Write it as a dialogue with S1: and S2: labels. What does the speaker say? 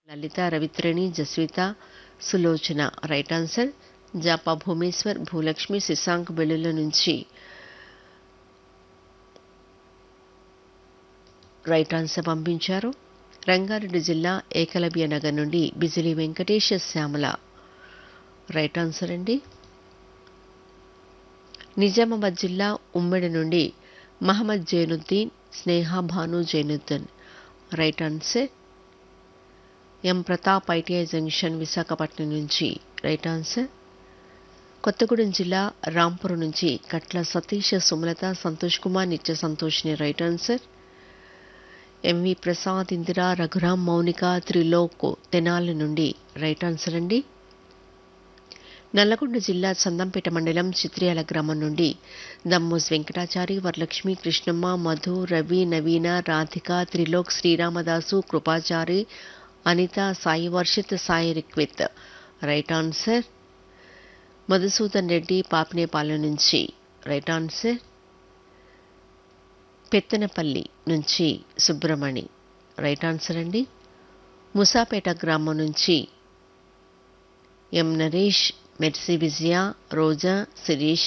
S1: లలిత రవిత్రేణి Jaswitha Sulochana right answer జాపా భూమేశ్వర్ భూలక్ష్మి శశాంక్ వెల్లుల నుంచి రైట్ ఆన్సర్ పంపించారు రంగారెడ్డి జిల్లా ఏకలవ్య నగర్ నుండి బిజిలి వెంకటేశ శ్యామల రైట్ ఆన్సర్ అండి నిజామాబాద్ జిల్లా ఉమ్మడి నుండి Mohammed Zainuddin Sneha Bhanu Zainuddin right answer M Pratap ITI junction Visakhapatnam నుంచి రైట్ ఆన్సర్ కొత్తగూడెం జిల్లా రాంపురం నుంచి కట్ల సతీష్ సుమలత సంతోష్ కుమార్ నిత్య సంతోష్ని right answer MV Prasad Indira Raghuram Mounika Trilok Tenali నుండి రైట్ ఆన్సర్ అండి నల్లగొండ జిల్లా చందంపేట మండలం చిత్రియాల గ్రామం నుండి దమ్మోస్ వెంకటాచారి వరలక్ష్మి కృష్ణమ్మ మధు రవి నవీన రాధిక త్రిలోక్ శ్రీరామదాసు కృపాచారి అనిత సాయి వర్షిత్ సాయి రిక్విత్ రైట్ ఆన్సర్ మధుసూదన్ రెడ్డి పాపినేపాలెం నుంచి రైట్ ఆన్సర్ పెత్తనపల్లి నుంచి సుబ్రమణి రైట్ ఆన్సర్ అండి ముసాపేట గ్రామం నుంచి ఎం నరేష్ మెర్సీ విజయ రోజా శిరీష్